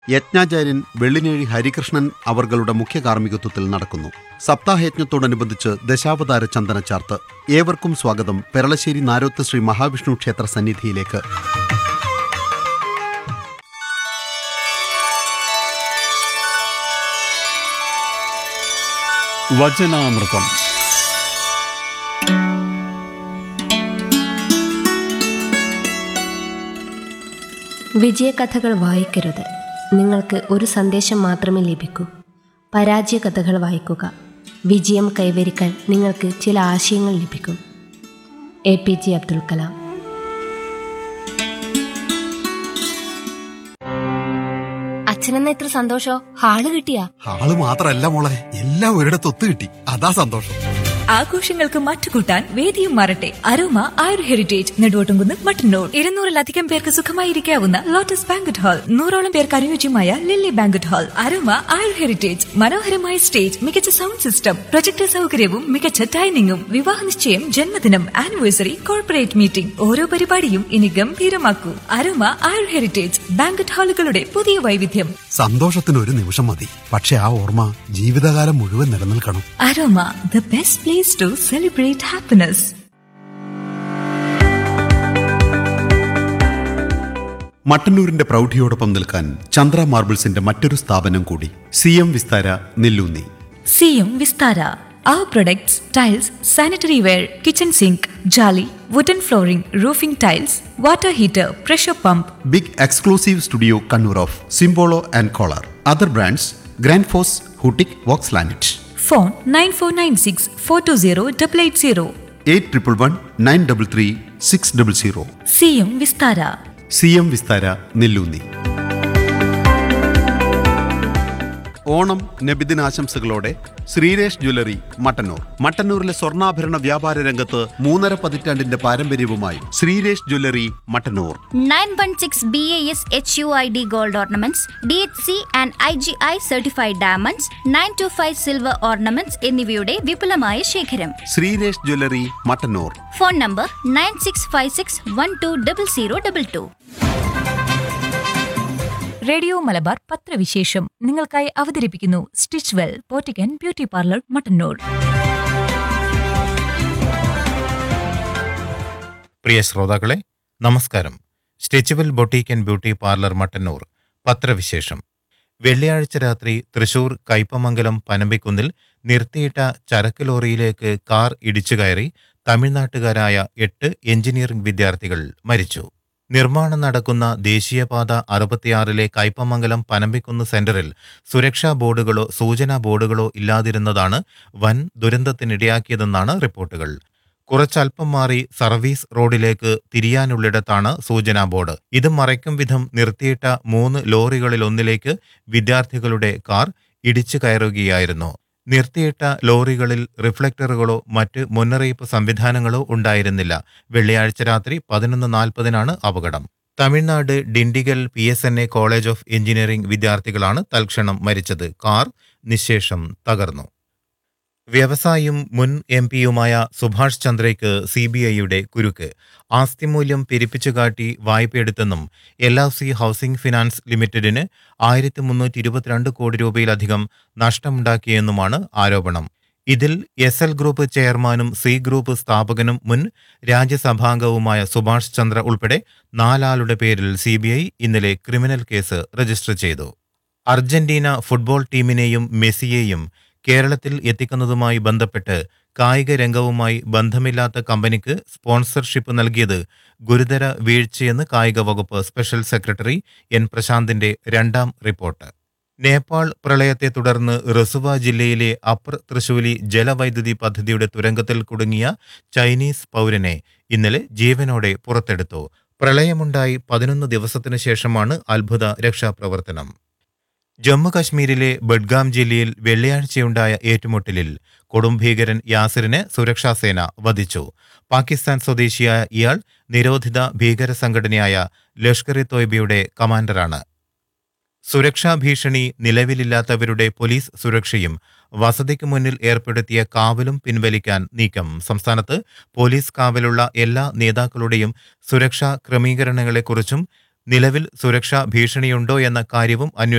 യജ്ഞാചാര്യൻ വെള്ളിനേഴി ഹരികൃഷ്ണൻ അവർകളുടെ മുഖ്യ കാർമ്മികത്വത്തിൽ നടക്കുന്നു സപ്താഹയജ്ഞത്തോടനുബന്ധിച്ച് ദശാവതാര ചന്ദന ചാർത്ത് ഏവർക്കും സ്വാഗതം പെരളശ്ശേരി നാരോത്ത് ശ്രീ മഹാവിഷ്ണു ക്ഷേത്ര സന്നിധിയിലേക്ക് വചനാമൃതം വിജയകഥകൾ വായിക്കരുത് നിങ്ങൾക്ക് ഒരു സന്ദേശം മാത്രമേ ലഭിക്കൂ പരാജയ കഥകൾ വായിക്കുക വിജയം കൈവരിക്കാൻ നിങ്ങൾക്ക് ചില ആശയങ്ങൾ ലഭിക്കും A P J Abdul Kalam അച്ഛനെന്ന ഇത്ര സന്തോഷോ ഹാള് കിട്ടിയാ ആള് മാത്രല്ല മോളെ എല്ലാം ഒരിടത്ത് ഒത്തു കിട്ടി അതാ സന്തോഷം ആഘോഷങ്ങൾക്ക് മറ്റുകൂട്ടാൻ വേദിയും മാറട്ടെ അരോമ ആയുർ ഹെറിറ്റേജ് നെടുവോട്ടുംകുന്ന് മട്ടന്നൂർ ഇരുന്നൂറിലധികം പേർക്ക് സുഖമായിരിക്കാവുന്ന ലോട്ടസ് ബാങ്കറ്റ് ഹാൾ നൂറോളം പേർക്ക് അനുയോജ്യമായ lily banquet hall Aroma Ayur heritage മനോഹരമായ സ്റ്റേജ് മികച്ച സൗണ്ട് സിസ്റ്റം പ്രൊജക്ടർ സൗകര്യവും മികച്ച ഡൈനിങ്ങും വിവാഹ നിശ്ചയം ജന്മദിനം ആനിവേഴ്സറി കോർപ്പറേറ്റ് മീറ്റിംഗ് ഓരോ പരിപാടിയും ഇനി ഗംഭീരമാക്കൂ അരോമ ആയുർ ഹെറിറ്റേജ് ബാങ്കറ്റ് ഹാളുകളുടെ പുതിയ വൈവിധ്യം സന്തോഷത്തിന് ഒരു നിമിഷം മതി പക്ഷെ ആ ഓർമ്മ ജീവിതകാലം മുഴുവൻ നിലനിൽക്കണം Aroma the best place to celebrate happiness മട്ടന്നൂരിന്റെ പ്രൗഢിയോടൊപ്പം നിൽക്കാൻ ചന്ദ്ര മാർബിൾസിന്റെ മറ്റൊരു സ്ഥാപനം കൂടി സി എം വിസ്താര നെല്ലൂന്നി സിയും Vistara Our products, tiles, sanitary ware, kitchen sink, jolly, wooden flooring, roofing tiles, water heater, pressure pump, big exclusive studio Kannur of Simpolo and Kohler other brands Grundfos ഹൂട്ടിക് Vox ലാനറ്റ് phone 9496 420 880. Eight triple one nine double three six double zero സിയും Vistara C M Vistara Nelloonni Onam നബിദിനാശംസകളോടെ Shreeresh jewellery Mattannur മട്ടന്നൂരിലെ സ്വർണ്ണാഭരണ വ്യാപാര രംഗത്ത് മൂന്നര പതിറ്റാണ്ടിന്റെ പാരമ്പര്യവുമായി Shreeresh jewellery Mattannur 916 BAS HUID gold ornaments, DHC and IGI certified diamonds, 925 silver ornaments എന്നിവയുടെ വിപുലമായ ശേഖരം Shreeresh jewellery Mattannur phone number nine six five six one two double zero double two radio Malabar പത്രവിശേഷം നിങ്ങൾക്കായി അവതരിപ്പിക്കുന്നു സ്റ്റിച്ച് വെൽ പോറ്റിക്കൻ ബ്യൂട്ടി പാർലർ മട്ടന്നൂർ പ്രിയ ശ്രോതാക്കളെ നമസ്കാരം Stitchwell boutique and beauty parlour Mattannur പത്രവിശേഷം വെള്ളിയാഴ്ച രാത്രി തൃശൂർ കയ്പമംഗലം പനമ്പിക്കുന്നിൽ നിർത്തിയിട്ട ചരക്ക് ലോറിയിലേക്ക് കാർ ഇടിച്ചു കയറി തമിഴ്നാട്ടുകാരായ എട്ട് എഞ്ചിനീയറിംഗ് വിദ്യാർത്ഥികൾ മരിച്ചു നിർമ്മാണം നടക്കുന്ന ദേശീയപാത അറുപത്തിയാറിലെ കയ്പമംഗലം പനമ്പിക്കുന്ന് സെന്ററിൽ സുരക്ഷാ ബോർഡുകളോ സൂചനാ ബോർഡുകളോ ഇല്ലാതിരുന്നതാണ് വൻ ദുരന്തത്തിനിടയാക്കിയതെന്നാണ് റിപ്പോർട്ടുകൾ കുറച്ചൽപ്പം മാറി സർവീസ് റോഡിലേക്ക് തിരിയാനുള്ളിടത്താണ് സൂചനാ ബോർഡ് ഇത് മറയ്ക്കും വിധം നിർത്തിയിട്ട മൂന്ന് ലോറികളിലൊന്നിലേക്ക് വിദ്യാർത്ഥികളുടെ കാർ ഇടിച്ചു കയറുകയായിരുന്നു നിർത്തിയിട്ട ലോറികളിൽ റിഫ്ലക്ടറുകളോ മറ്റ് മുന്നറിയിപ്പ് സംവിധാനങ്ങളോ ഉണ്ടായിരുന്നില്ല വെള്ളിയാഴ്ച രാത്രി പതിനൊന്ന് നാൽപ്പതിനാണ് അപകടം Tamil Nadu Dindigul P S N A college of engineering വിദ്യാർത്ഥികളാണ് തൽക്ഷണം മരിച്ചത് കാർ നിശേഷം തകർന്നു വ്യവസായിയും മുൻ എം പിയുമായ സുഭാഷ് ചന്ദ്രയ്ക്ക് സി ബി ഐയുടെ കുരുക്ക് ആസ്തിമൂല്യം പെരുപ്പിച്ചുകാട്ടി വായ്പയെടുത്തെന്നും L I C housing finance ലിമിറ്റഡിന് ആയിരത്തി മുന്നൂറ്റി ഇരുപത്തിരണ്ട് കോടി രൂപയിലധികം നഷ്ടമുണ്ടാക്കിയെന്നുമാണ് ആരോപണം ഇതിൽ എസ് എൽ ഗ്രൂപ്പ് ചെയർമാനും സി ഗ്രൂപ്പ് സ്ഥാപകനും മുൻ രാജ്യസഭാംഗവുമായ സുഭാഷ് ചന്ദ്ര ഉൾപ്പെടെ നാലാളുടെ പേരിൽ സി ഇന്നലെ ക്രിമിനൽ കേസ് രജിസ്റ്റർ ചെയ്തു അർജന്റീന ഫുട്ബോൾ ടീമിനെയും മെസ്സിയെയും കേരളത്തിൽ എത്തിക്കുന്നതുമായി ബന്ധപ്പെട്ട് കായിക രംഗവുമായി ബന്ധമില്ലാത്ത കമ്പനിക്ക് സ്പോൺസർഷിപ്പ് നൽകിയത് ഗുരുതര വീഴ്ചയെന്ന് കായിക വകുപ്പ് സ്പെഷ്യൽ സെക്രട്ടറി എൻ പ്രശാന്തിന്റെ രണ്ടാം റിപ്പോർട്ട് നേപ്പാൾ പ്രളയത്തെ തുടർന്ന് റസുവ ജില്ലയിലെ അപ്പർ തൃശൂലി ജലവൈദ്യുതി പദ്ധതിയുടെ തുരങ്കത്തിൽ കുടുങ്ങിയ ചൈനീസ് പൗരനെ ഇന്നലെ ജീവനോടെ പുറത്തെടുത്തു പ്രളയമുണ്ടായി പതിനൊന്ന് ദിവസത്തിനു ശേഷമാണ് അത്ഭുത രക്ഷാപ്രവർത്തനം ജമ്മുകശ്മീരിലെ ബഡ്ഗാം ജില്ലയിൽ വെള്ളിയാഴ്ചയുണ്ടായ ഏറ്റുമുട്ടലിൽ കൊടും ഭീകരൻ യാസിറിനെ സുരക്ഷാസേന വധിച്ചു പാകിസ്ഥാൻ സ്വദേശിയായ ഇയാൾ നിരോധിത ഭീകര സംഘടനയായ ലഷ്കർ ഇ തോയ്ബയുടെ കമാൻഡറാണ് സുരക്ഷാ ഭീഷണി നിലവിലില്ലാത്തവരുടെ പോലീസ് സുരക്ഷയും വസതിക്ക് മുന്നിൽ ഏർപ്പെടുത്തിയ കാവലും പിൻവലിക്കാൻ നീക്കം സംസ്ഥാനത്ത് പോലീസ് കാവലുള്ള എല്ലാ നേതാക്കളുടെയും സുരക്ഷാ ക്രമീകരണങ്ങളെക്കുറിച്ചും നിലവിൽ സുരക്ഷാ ഭീഷണിയുണ്ടോ എന്ന കാര്യവും അന്വേഷണം